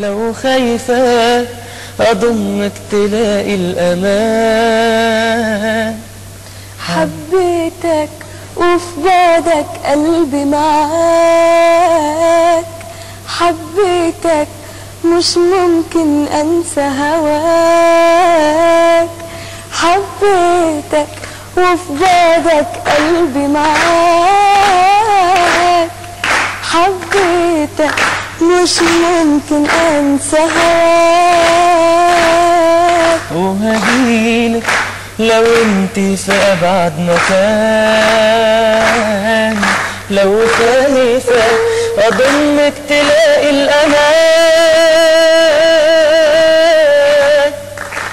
لو خايفة أضمك تلاقي الأمان حبيتك وفي بعدك قلبي معاك حبيتك مش ممكن انسى هواك حبيتك وفي بعدك قلبي معاك حبيتك مش ممكن انسى هواك وهجيلك لو انت في ابعد مكان لو خايفة اضمك تلاقي الامان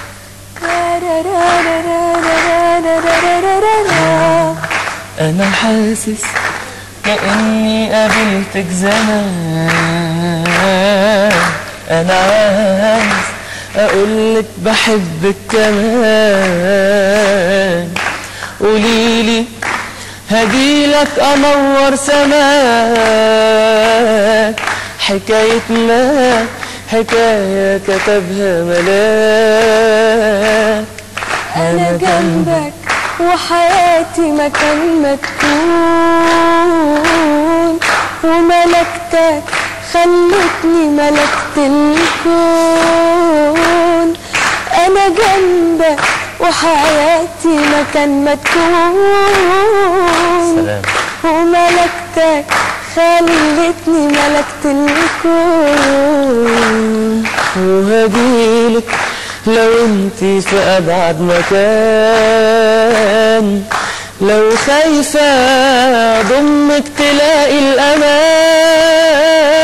انا حاسس كأني قابلتك زمان انا عايز اقولك بحبك كمان قوليلي هجيلك انور سماك حكايتنا حكاية كتبها ملاك انا جنبك وحياتي مكان ما تكون وملكتك خلتني ملكت الكون انا جنبك وحياتي مكان ما تكون سلام وملكتك خلتني ملكت الكون وهجيلك لو انتي في ابعد مكان لو خايفة ضمك تلاقي الامان